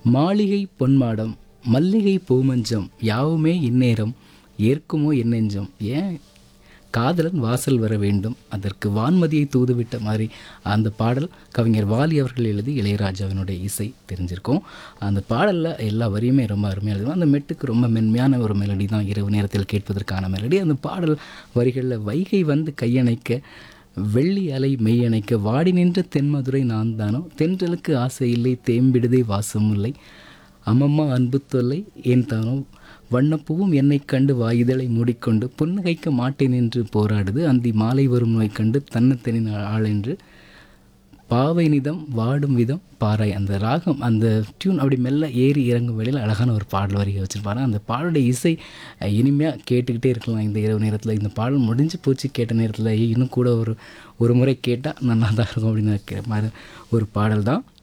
மாளிகை பொன்மாடம் மல்லிகை பூமஞ்சம் யாவுமே இந்நேரம் ஏற்குமோ என் நெஞ்சம் ஏன் காதலன் வாசல் வர வேண்டும் அதற்கு வான்மதியை தூதுவிட்ட மாதிரி அந்த பாடல் கவிஞர் வாலி அவர்கள் எழுதி இளையராஜாவினுடைய இசை தெரிஞ்சிருக்கும் அந்த பாடலில் எல்லா வரியுமே ரொம்ப அருமையாக இருக்கும் அந்த மெட்டுக்கு ரொம்ப மென்மையான ஒரு மெலடி தான் இரவு நேரத்தில் கேட்பதற்கான மெலடி அந்த பாடல் வரிகளில் வைகை வந்து கையணைக்க வெள்ளி அலை மெய்யணைக்க வாடி நின்ற தென்மதுரை நான் தானோ தென்றலுக்கு ஆசை இல்லை தேம்பிடுதே வாசம் இல்லை அம்மம்மா அன்பு தொல்லை ஏன் தானோ வண்ணப்பூவும் என்னை கண்டு வாயுதலை மூடிக்கொண்டு புன்னகைக்க மாட்டேன் என்று போராடுது அந்தி மாலை வரும் நோய் கண்டு தன்னத்தனின் ஆள் என்று பாவை நிதம் வாடும் விதம் பாறை அந்த ராகம் அந்த டியூன் அப்படி மெல்ல ஏறி இறங்கும் வேளையில் அழகான ஒரு பாடல் வரிகை வச்சுருப்பாரு அந்த பாடலுடைய இசை அஹ், இனிமையாக கேட்டுக்கிட்டே இருக்கலாம் இந்த இரவு நேரத்தில் இந்த பாடல் முடிஞ்சு போச்சு கேட்ட நேரத்தில் இன்னும் கூட ஒரு ஒரு முறை கேட்டால் நல்லா தான் இருக்கும் அப்படின்னு நினைக்கிற மாதிரி ஒரு பாடல் தான்